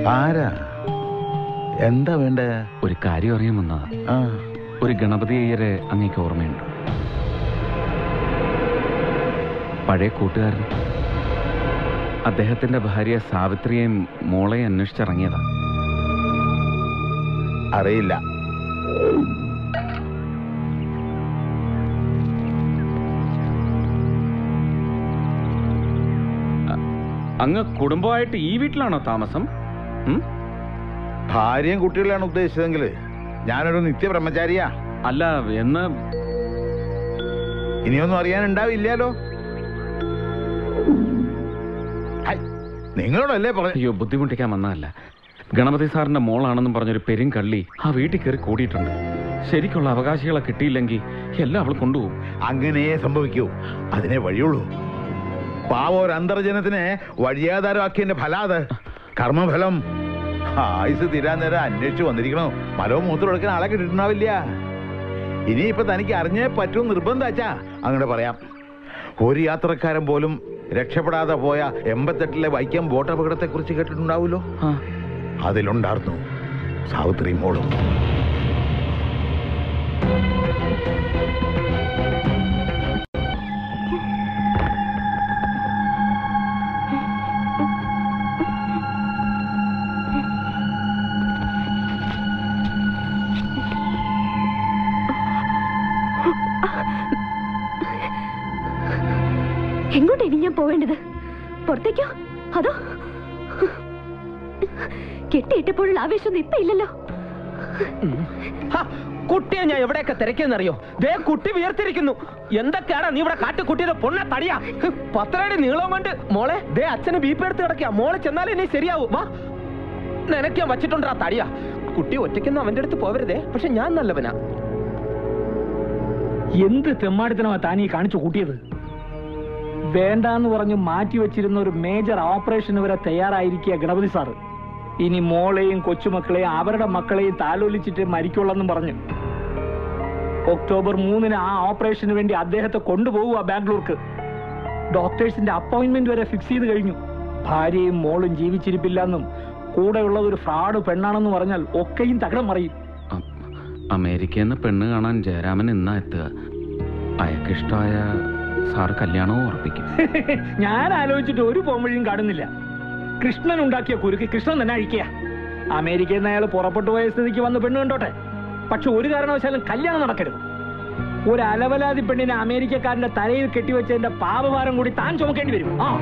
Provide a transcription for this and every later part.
ആരാ എന്താ വേണ്ടേ ഒരു കാര്യം അറിയാൻ വന്നതാ ആ ഒരു ഗണപതി അയ്യരെ അങ്ങേക്ക് ഓർമ്മയുണ്ട് പഴയ കൂട്ടുകാരൻ അദ്ദേഹത്തിന്റെ ഭാര്യ സാവിത്രിയെയും മോളെയും അന്വേഷിച്ചിറങ്ങിയതാ അറിയില്ല അങ്ങ് കുടുംബമായിട്ട് ഈ വീട്ടിലാണോ താമസം ഉം? ഭാര്യയും കുട്ടികളാണ് ഉദ്ദേശിച്ചതെങ്കിൽ ഞാനൊരു നിത്യബ്രഹ്മചാരിയാ അല്ല എന്ന് ഇനിയൊന്നും അറിയാനുണ്ടാവില്ലല്ലോ ഹൈ, നിങ്ങളോടല്ലേ പറഞ്ഞു അയ്യോ ബുദ്ധിമുട്ടിക്കാൻ വന്നതല്ല ഗണപതി സാറിന്റെ മോളാണെന്നും പറഞ്ഞൊരു പെരും കള്ളി ആ വീട്ടിൽ കയറി കൂടിയിട്ടുണ്ട് ശരിക്കുള്ള അവകാശികളെ കിട്ടിയില്ലെങ്കിൽ എല്ലാം അവൾ കൊണ്ടുപോകും അങ്ങനെ സംഭവിക്കൂ അതിനെ വഴിയുള്ളൂ പാവ ഒരു അന്തർജനത്തിനെ വഴിയാധാരമാക്കിയതിന്റെ ഫലാത് കർമ്മഫലം ആയുസ് തീരാൻ നേരം അന്വേഷിച്ചു വന്നിരിക്കണോ മലവും മൂത്രം എടുക്കാൻ ആളെ കിട്ടിയിട്ടുണ്ടാവില്ല ഇനിയിപ്പൊ തനിക്ക് അറിഞ്ഞേ പറ്റും നിർബന്ധാച്ചാ അങ്ങനെ പറയാം ഒരു യാത്രക്കാരൻ പോലും രക്ഷപ്പെടാതെ പോയ എൺപത്തെട്ടിലെ വൈക്കം ബോട്ട് അപകടത്തെ കുറിച്ച് കേട്ടിട്ടുണ്ടാവുമല്ലോ ആ, അതിലുണ്ടായിരുന്നു സാവിത്രി മോളും എങ്ങോട്ടാ ഇനി ഞാൻ പോവേണ്ടത് പുറത്തേക്കോ അതോ കെട്ടിയിട്ടപ്പോഴുള്ള ആവേശമൊന്നും ഇപ്പൊ ഇല്ലല്ലോ ഹ, കുട്ടിയെ ഞാൻ എവിടെയൊക്കെ തിരക്കിയെന്നറിയോ ദേ കുട്ടി വീർത്തിരിക്കുന്നു എന്തൊക്കെയാണ് നീ ഇവിടെ കാട്ടി കുട്ടിയത് പൊണ്ണ തടിയാ ഹ്, പത്തരടി നീളം കൊണ്ട് മോളെ ദേ അച്ഛന് ബീപ്പ് എടുത്ത് കിടക്കുക മോളെ ചെന്നാലേ നീ ശരിയാവൂ വാ നിനക്ക് ഞാൻ വച്ചിട്ടുണ്ടാ തടിയാ കുട്ടി ഒറ്റയ്ക്കൊന്നും അവന്റെ അടുത്ത് പോവരുതേ പക്ഷെ ഞാൻ നല്ലവനാ എന്ത് തെമ്മാടിത്തനമാ താൻ ഈ കാണിച്ചു കൂട്ടിയത് വേണ്ടാന്ന് പറഞ്ഞു മാറ്റി വെച്ചിരുന്ന ഒരു മേജർ ഓപ്പറേഷന് വരെ തയ്യാറായിരിക്കുക ഗണപതി സാറ് ഇനി മോളെയും കൊച്ചുമക്കളെയും അവരുടെ മക്കളെയും താലോലിച്ചിട്ട് മരിക്കുള്ളെന്നും പറഞ്ഞു ഒക്ടോബർ മൂന്നിന് ആ ഓപ്പറേഷന് വേണ്ടി അദ്ദേഹത്തെ കൊണ്ടുപോകുക ബാംഗ്ലൂർക്ക് ഡോക്ടേഴ്സിന്റെ അപ്പോയിന്റ്മെന്റ് വരെ ഫിക്സ് ചെയ്ത് കഴിഞ്ഞു ഭാര്യയും മോളും ജീവിച്ചിരിപ്പില്ലെന്നും കൂടെയുള്ളത് ഒരു ഫ്രോഡ് പെണ്ണാണെന്ന് പറഞ്ഞാൽ ഒക്കെയും തകടം മറിയും അ- അമേരിക്കയിൽ നിന്ന് പെണ്ണ് കാണാൻ ജയരാമൻ ഇന്നാ എത്തുക അയാൾക്കിഷ്ടമായ സാറ് കല്യാണവും ഉറപ്പിക്കും ഞാൻ ആലോചിച്ചിട്ട് ഒരു പോംവഴിയും കാണുന്നില്ല കൃഷ്ണൻ ഉണ്ടാക്കിയ കുരുക്ക് കൃഷ്ണൻ തന്നെ അഴിക്കുക അമേരിക്കയിൽ നിന്ന് അയാൾ പുറപ്പെട്ടു പോയ സ്ഥിതിക്ക് വന്ന് പെണ്ണ് കണ്ടോട്ടെ പക്ഷെ ഒരു കാരണവശാലും കല്യാണം നടക്കരുത് ഒരു അലവലാതി പെണ്ണിനെ അമേരിക്കക്കാരന്റെ തലയിൽ കെട്ടിവെച്ചതിന്റെ പാപഭാരം കൂടി താൻ ചുമക്കേണ്ടി വരും ആ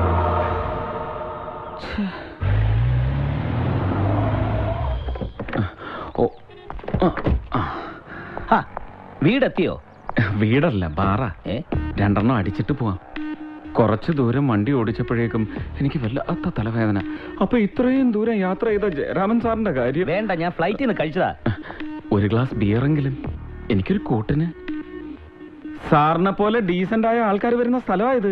ഓ ആ, ആ. ഹ, വീടെത്തിയോ വീടല്ല ബാറ ഏ രണ്ടെണ്ണം അടിച്ചിട്ട് പോവാം കുറച്ച് ദൂരം വണ്ടി ഓടിച്ചപ്പോഴേക്കും എനിക്ക് വല്ലാത്ത തലവേദന അപ്പൊ ഇത്രയും ദൂരം യാത്ര ചെയ്ത ജയരാമൻ സാറിന്റെ കാര്യം വേണ്ട ഞാൻ ഫ്ലൈറ്റിൽ നിന്ന് കഴിച്ചതാ ഒരു ഗ്ലാസ് ബിയറെങ്കിലും എനിക്കൊരു കൂട്ടിന് സാറിനെ പോലെ ഡീസന്റ് ആയ ആൾക്കാർ വരുന്ന സ്ഥലമായത്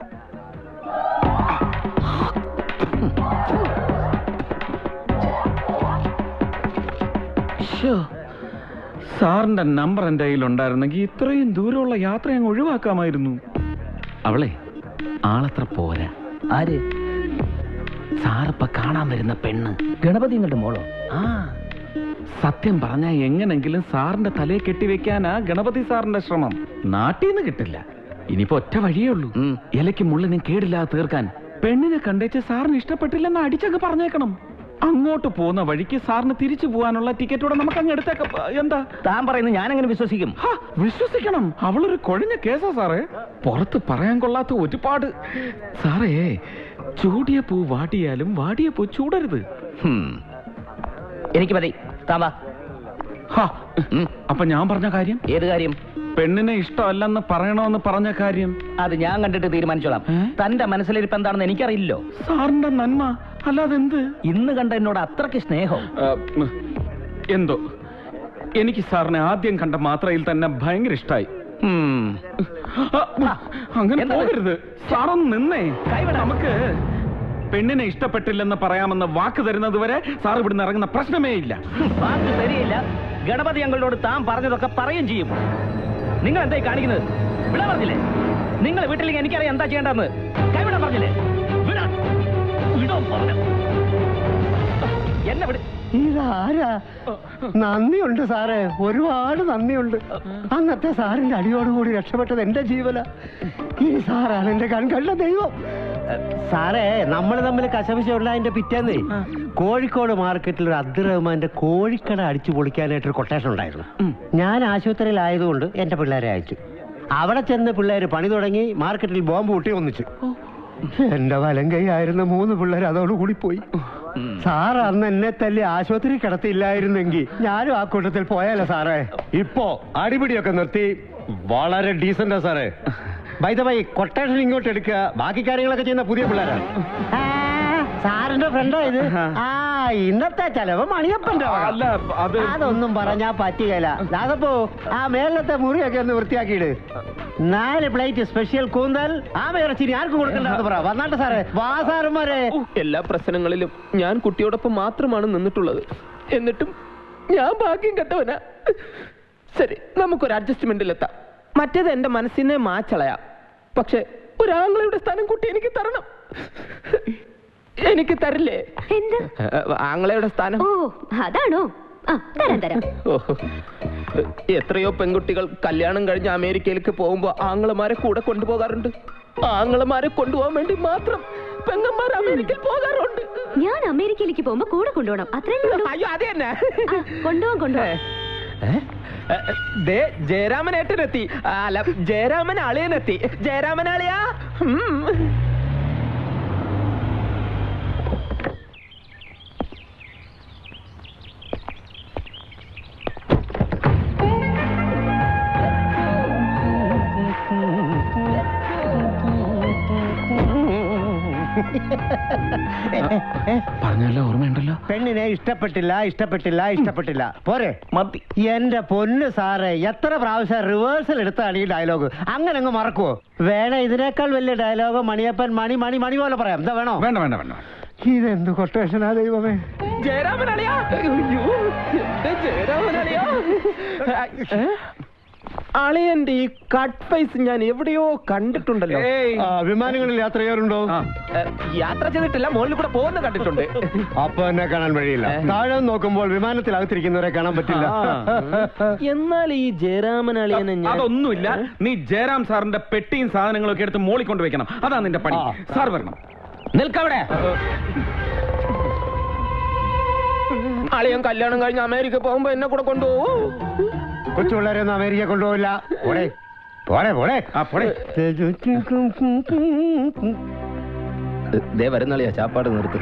സാറിന്റെ നമ്പർ എന്റെ കയ്യിൽ ഉണ്ടായിരുന്നെങ്കിൽ ഇത്രയും ദൂരമുള്ള യാത്ര അങ്ങ് ഒഴിവാക്കാമായിരുന്നു അവളെ ആളത്ര പോരാ ആര് സാറിപ്പ കാണാൻ വരുന്ന പെണ്ണ് ഗണപതി നിങ്ങളുടെ മോളോ ആ സത്യം പറഞ്ഞാ എങ്ങനെങ്കിലും സാറിന്റെ തലയെ കെട്ടിവെക്കാനാ ഗണപതി സാറിന്റെ ശ്രമം നാട്ടിൽ നിന്ന് കിട്ടില്ല ഇനിയിപ്പോ ഒറ്റ വഴിയേ ഉള്ളൂ ഉം. ഇലയ്ക്ക് മുള്ളിനും കേടില്ലാതെ തീർക്കാൻ പെണ്ണിനെ കണ്ടേച്ച് സാറിന് ഇഷ്ടപ്പെട്ടില്ലെന്ന് അടിച്ചങ്ങ് പറഞ്ഞേക്കണം അങ്ങോട്ട് പോകുന്ന വഴിക്ക് സാറിന് തിരിച്ചു പോകാനുള്ള ടിക്കറ്റോടെ നമുക്ക് അങ്ങ് എടുത്തേക്കാം എന്താ താൻ പറയുന്നത് ഞാൻ എങ്ങനെ വിശ്വസിക്കും ഹാ, വിശ്വസിക്കണം അവളൊരു കൊഴിഞ്ഞ കേസാ സാറേ പുറത്ത് പറയാൻ കൊള്ളാത്ത ഒരുപാട് സാറേ ചൂടിയ പൂ വാടിയാലും വാടിയ പൂ ചൂടരുത് ഹും. എനിക്ക് മതി താൻ വാ ഹാ, ഉം. അപ്പൊ ഞാൻ പറഞ്ഞ കാര്യം ഏത് കാര്യം പെണ്ണിനെ ഇഷ്ടമല്ലെന്ന് പറയണമെന്ന് പറഞ്ഞ കാര്യം അത് ഞാൻ കണ്ടിട്ട് തീരുമാനിച്ചോളാം ഏ? തന്റെ മനസ്സിലിരിപ്പ് എന്താണെന്ന് എനിക്കറിയില്ലോ സാറിന്റെ നന്മ അല്ലാതെ എന്ത് ഇന്ന് കണ്ട എന്നോട് അത്രയ്ക്ക് സ്നേഹം ആ, ഉം, എന്തോ എനിക്ക് സാറിനെ ആദ്യം കണ്ട മാത്രയിൽ തന്നെ ഭയങ്കര ഇഷ്ടായി ഹും. ആ, ഉം, അങ്ങനെ എന്താ? പോകരുത് സാറൊന്ന് നിന്നേ കൈവിടാം. നമുക്ക് പെണ്ണിനെ ഇഷ്ടപ്പെട്ടില്ലെന്ന് പറയാമെന്ന് വാക്ക് തരുന്നത് വരെ സാർ ഇവിടുന്ന് ഇറങ്ങുന്ന പ്രശ്നമേ ഇല്ല വാക്ക് തരികയില്ല ഗണപതി അങ്ങളോട് താൻ പറഞ്ഞതൊക്കെ പറയുകയും ചെയ്യും നിങ്ങൾ എന്തായി കാണിക്കുന്നത് വിടാൻ പറഞ്ഞില്ലേ നിങ്ങൾ വീട്ടിലേക്ക് എനിക്കറിയാം എന്താ ചെയ്യേണ്ടതെന്ന് കൈവിടാൻ പറഞ്ഞില്ലേ വിടാൻ വിടാൻ പറഞ്ഞു അല്ല വിട് ഇതാരാ നന്ദിയുണ്ട് സാറേ ഒരുപാട് നന്ദിയുണ്ട് അന്നത്തെ സാറിന്റെ അടിയോടുകൂടി രക്ഷപ്പെട്ടത് എന്റെ ജീവന ഈ സാറാണ് എന്റെ കൺകണ്ട ദൈവം സാറേ നമ്മൾ തമ്മിൽ കശപിശുണ്ടായതിന്റെ പിറ്റേന്ന് കോഴിക്കോട് മാർക്കറ്റിൽ ഒരു അബ്ദുൾ റഹ്മാന്റെ കോഴിക്കട അടിച്ചു പൊളിക്കാനായിട്ടൊരു കൊട്ടേഷൻ ഉണ്ടായിരുന്നു ഞാൻ ആശുപത്രിയിലായതുകൊണ്ട് എന്റെ പിള്ളേരെ അയച്ചു അവിടെ ചെന്ന് പിള്ളേര് പണി തുടങ്ങി മാർക്കറ്റിൽ ബോംബ് പൊട്ടി ഒന്നിച്ചു എന്റെ വലം കൈയായിരുന്ന മൂന്ന് പിള്ളേർ അതോടുകൂടി പോയി സാർ അന്ന് എന്നെ തല്ലി ആശുപത്രി കിടത്തിയില്ലായിരുന്നെങ്കിൽ ഞാനും ആ കൂട്ടത്തിൽ പോയാലോ സാറേ ഇപ്പോ അടിപിടിയൊക്കെ നിർത്തി വളരെ ഡീസന്റാ സാറേ ബൈ ബൈ കൊട്ടേഷൻ ഇങ്ങോട്ട് എടുക്കുക ബാക്കി കാര്യങ്ങളൊക്കെ ചെയ്യുന്ന പുതിയ പിള്ളേരാണ് സാറിന്റെ ഫ്രണ്ടാ ഇത് ആ ഇന്നത്തെ ചെലവ് മണിയപ്പന്റെ വക. അല്ല അത് അതൊന്നും പറഞ്ഞാ പറ്റുകയില്ല അതപ്പോ ആ മേലത്തെ മുറിയൊക്കെ ഒന്ന് വൃത്തിയാക്കിയിട് നാല് പ്ലേറ്റ് സ്പെഷ്യൽ കൂന്തൽ ആ ഇറച്ചി ഇനി ആർക്കും കൊടുക്കണ്ടെന്ന് പറ വന്നാട്ടെ സാറേ വാ സാറുമാരെ എല്ലാ പ്രശ്നങ്ങളിലും ഞാൻ കുട്ടിയോടൊപ്പം മാത്രമാണ് നിന്നിട്ടുള്ളത് എന്നിട്ടും ഞാൻ ഭാഗ്യം കെട്ടവനാ ശരി നമുക്കൊരു അഡ്ജസ്റ്റ്മെന്റിലെത്താം മറ്റേത് എന്റെ മനസ്സിനെ മാച്ചളയാം പക്ഷെ ഒരാങ്ങളുടെ സ്ഥാനം കുട്ടി എനിക്ക് തരണം എനിക്ക് തരില്ലേ എന്ത് ആങ്ങളയുടെ സ്ഥാനം ഓ അതാണോ ആ തരാം തരാം ഓ, എത്രയോ പെൺകുട്ടികൾ കല്യാണം കഴിഞ്ഞ് അമേരിക്കയിലേക്ക് പോകുമ്പോ ആങ്ങളമാരെ കൂടെ കൊണ്ടുപോകാറുണ്ട് ആങ്ങളമാരെ കൊണ്ടുപോകാൻ വേണ്ടി മാത്രം പെങ്ങന്മാർ അമേരിക്കയിൽ പോകാറുണ്ട് ഞാൻ അമേരിക്കയിലേക്ക് പോകുമ്പോ കൂടെ കൊണ്ടുപോകണം അത്രയല്ലേ ഉള്ളൂ അയ്യോ അത് തന്നെ ആ, കൊണ്ടുപോകാം കൊണ്ടുപോകാം ഏ? ഏ, ദേ ജയരാമൻ ഏട്ടനെത്തി ആ, അല്ല ജയരാമൻ അളിയനെത്തി ജയരാമൻ അളിയാ ഉം. പറഞ്ഞല്ലോ ഓർമ്മയുണ്ടല്ലോ പെണ്ണിനെ ഇഷ്ടപ്പെട്ടില്ല ഇഷ്ടപ്പെട്ടില്ല ഇഷ്ടപ്പെട്ടില്ല പോരെ മതി എന്റെ പൊന്ന് സാറേ എത്ര പ്രാവശ്യം റിവേഴ്സൽ എടുത്താണ് ഈ ഡയലോഗ് അങ്ങനെ അങ്ങ് മറക്കുവോ വേണേ ഇതിനേക്കാൾ വലിയ ഡയലോഗ് മണിയപ്പൻ മണി മണി മണി പോലെ പറയാം എന്താ വേണോ വേണ്ട വേണ്ട വേണ്ട ഇതെന്ത് കൊട്ടേഷനാ ദൈവമേ ജയരാമൻ അളിയാ അയ്യോ എന്റെ ജയരാമൻ അളിയാ ഏ? അളിയന്റെ ഈ കട്ട് ഫേസ് ഞാൻ എവിടെയോ കണ്ടിട്ടുണ്ടല്ലോ ഏയ് ആ, വിമാനങ്ങളിൽ യാത്ര ചെയ്യാറുണ്ടോ ആ. ഏ, യാത്ര ചെയ്തിട്ടില്ല മുകളിൽ കൂടെ പോകുന്ന കണ്ടിട്ടുണ്ട് അപ്പൊ എന്നെ കാണാൻ വഴിയില്ല താഴെ നോക്കുമ്പോൾ വിമാനത്തിലകത്തിരിക്കുന്നവരെ കാണാൻ പറ്റില്ല എന്നാൽ ഈ ജയരാമൻ അളിയനെ ഞാൻ അതൊന്നുമില്ല നീ ജയറാം സാറിന്റെ പെട്ടിയും സാധനങ്ങളും ഒക്കെ എടുത്ത് മോളിൽ കൊണ്ട് വെക്കണം അതാ നിന്റെ പണി ആ. സാർ വരണം നിൽക്കവിടെ അളിയൻ കല്യാണം കഴിഞ്ഞ് അമേരിക്ക പോകുമ്പോ എന്നെ കൂടെ കൊണ്ടുപോകൂ കൊച്ചു പിള്ളേരെ ഒന്നും അമേരിക്ക കൊണ്ടുപോകില്ല പോടെ പോടെ പോടെ ആ പോടെ ദേ വരുന്നളിയാ ചാപ്പാട് നിർത്ത്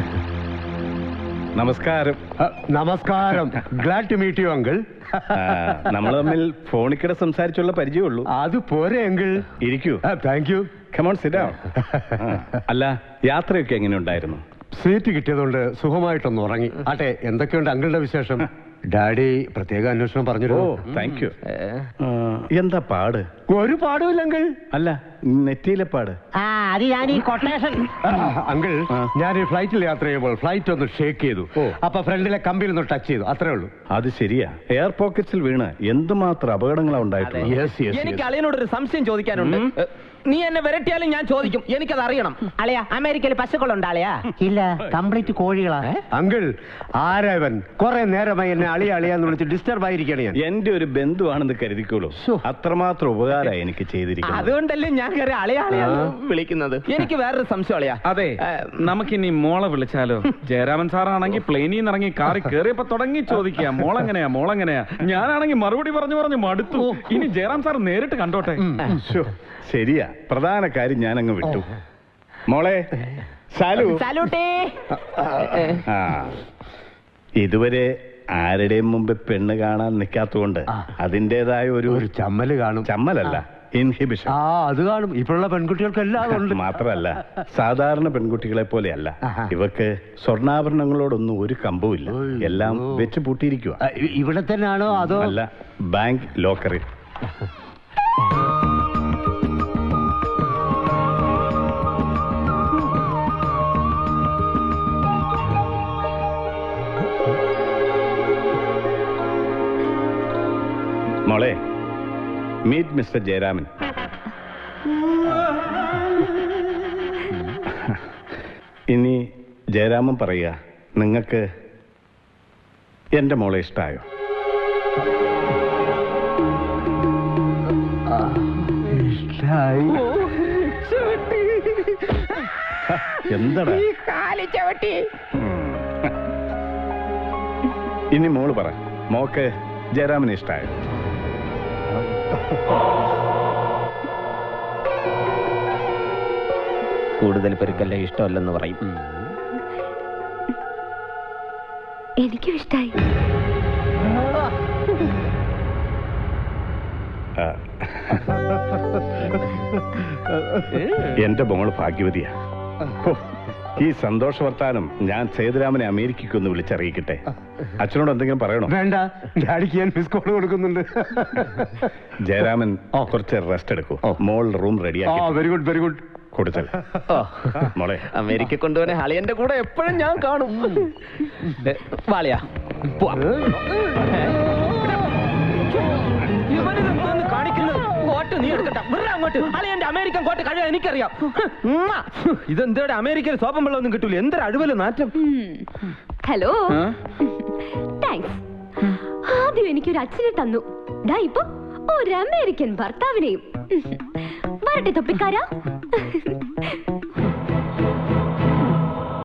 നമസ്കാരം ആ, നമസ്കാരം glad to meet you uncle നമ്മൾ തമ്മിൽ ഫോണിക്കിടെ സംസാരിച്ചുള്ള പരിചയമുള്ളൂ അത് പോരെ അങ്കിൾ ഇരിക്കൂ താങ്ക് യു കമോൺ സിഡാ അല്ല യാത്രയൊക്കെ എങ്ങനെ ഉണ്ടായിരുന്നു സീറ്റ് കിട്ടിയതുകൊണ്ട് സുഖമായിട്ടൊന്ന് ഉറങ്ങി ആട്ടെ എന്തൊക്കെയുണ്ട് അങ്കിളുടെ വിശേഷം ഡാഡി പ്രത്യേക അന്വേഷണം ഓ പറഞ്ഞിരുന്നു താങ്ക് യു എന്താ പാട് ഒരു പാടുമില്ല അങ്കിൾ അല്ല നെറ്റിയിലെ പാട് ആ അത് ഞാൻ ഈ കൊട്ടേഷൻ അങ്കിൾ ആ. ഞാൻ ഈ ഫ്ലൈറ്റിൽ യാത്ര ചെയ്യുമ്പോൾ ഫ്ലൈറ്റ് ഒന്ന് ഷേക്ക് ചെയ്തു ഓ. അപ്പൊ ഫ്രണ്ടിലെ കമ്പിൽ ഒന്ന് ടച്ച് ചെയ്തു അത്രേ ഉള്ളൂ അത് ശരിയാ എയർ പോക്കറ്റ്സിൽ വീണ് എന്തുമാത്രം അപകടങ്ങളാ ഉണ്ടായിട്ടുള്ളത് യെസ് യെസ് എനിക്ക് അളിയനോട് ഒരു സംശയം ചോദിക്കാനുണ്ട് ഏ, നീ എന്നെ വിരട്ടിയാലും ഞാൻ ചോദിക്കും എനിക്കത് അറിയണം അളിയ അമേരിക്കയിൽ പശുക്കളുണ്ട് അളിയാ ഇല്ല കംപ്ലീറ്റ് കോഴികളാ അങ്കിൾ ആരവൻ കുറെ നേരമായി എന്നെ അളിയ അളിയാന്ന് വിളിച്ച് ഡിസ്റ്റർബ് ആയിരിക്കണേ ഞാൻ എന്റെ ഒരു ബന്ധുവാണെന്ന് കരുതിക്കോളൂ ശോ. അത്രമാത്രം ഉപകാരമായി എനിക്ക് ചെയ്തിരിക്കുന്നത് അതുകൊണ്ടല്ലേ ഞാൻ കയറി അളിയ അളിയാന്ന് വിളിക്കുന്നത് എനിക്ക് വേറൊരു സംശയം അളിയാ അതെ ഏ, നമുക്കിനി മോളെ വിളിച്ചാലോ ജയരാമൻ സാറാണെങ്കിൽ പ്ലെയിനിൽ നിന്ന് ഇറങ്ങി കാറി കയറിയപ്പോ തുടങ്ങി ചോദിക്കുക മോളെങ്ങനെയാ മോളെങ്ങനെയാ ഞാനാണെങ്കിൽ മറുപടി പറഞ്ഞു പറഞ്ഞു മടുത്തു ഇനി ജയറാം സാർ നേരിട്ട് കണ്ടോട്ടെ ശോ, ശരിയാ പ്രധാന കാര്യം ഞാൻ അങ്ങ് വിട്ടു മോളെ സാലു സല്യൂട്ടേ ഏ, ആ ഇതുവരെ ആരുടെയും മുമ്പ് പെണ്ണ് കാണാൻ നിൽക്കാത്തതുകൊണ്ട് അതിൻ്റെതായ ഒരു ഒരു ചമ്മല് കാണും ചമ്മലല്ല ഇൻഹിബിഷൻ ആ അത് കാണും ഇപ്പോഴുള്ള പെൺകുട്ടികൾക്ക് എല്ലാം ഉണ്ട് മാത്രമല്ല സാധാരണ പെൺകുട്ടികളെ പോലെയല്ല ആഹാ. ഇവക്ക് സ്വർണ്ണാഭരണങ്ങളോടൊന്നും ഒരു കമ്പവുമില്ല എല്ലാം വെച്ച് പൂട്ടിയിരിക്കുക ആ, ഇ- ഇവിടെ തന്നെയാണോ അതോ അല്ല ബാങ്ക് ലോക്കറിൽ മോളെ മീറ്റ് മിസ്റ്റർ ജയരാമൻ ഇനി ജയരാമൻ പറയുക നിങ്ങൾക്ക് എന്റെ മോളെ ഇഷ്ടായോ എന്താടാ ഉം. ഇനി മോള് പറ മോക്ക് ജയറാമിനെ ഇഷ്ടായോ കൂടുതൽ പെരുക്കല്ലേ ഇഷ്ടമല്ലെന്ന് പറയും എനിക്കും ഇഷ്ടായി ആ. എന്റെ മോള് ഭാഗ്യവതിയാ ഹോ, ഈ സന്തോഷ വർത്താനം ഞാൻ സേതുരാമനെ അമേരിക്കയ്ക്കൊന്ന് വിളിച്ചറിയിക്കട്ടെ അച്ഛനോട് എന്തെങ്കിലും പറയണോ വേണ്ട ഡാഡിക്ക് ഞാൻ മിസ് കോൾ കൊടുക്കുന്നുണ്ട് ജയരാമൻ കുറച്ച് റെസ്റ്റ് എടുക്കൂ മോൾ റൂം ആ റെഡിയാക്കി വെരി ഗുഡ് വെരി ഗുഡ് കൊടുത്തൽ മോളെ അമേരിക്ക കൊണ്ടുപോനെ ഹളിയന്റെ കൂടെ എപ്പോഴും ഞാൻ കാണും ഏ, വാളിയാ പോവാം. ഇവനിതെന്തോന്ന് കാണിക്കുന്നത്? കോട്ട് നീ എടുക്കണ്ട. വിടടാ അങ്ങോട്ട്. അളിയന്റെ അമേരിക്കൻ കോട്ട് കഴിയാൻ എനിക്കറിയാം ഉമ്മ. ഇതെന്തോടെ അമേരിക്കയിൽ സോപ്പം വെള്ളമൊന്നും കിട്ടൂല എന്തൊരു അഴുവല് നാറ്റം ഹലോ ആ? താങ്ക്സ് ആദ്യം എനിക്കൊരു അച്ഛനെ തന്നു ദാ ഇപ്പൊ ഒരു അമേരിക്കൻ ഭർത്താവിനെയും വരട്ടെ തൊപ്പിക്കാരാ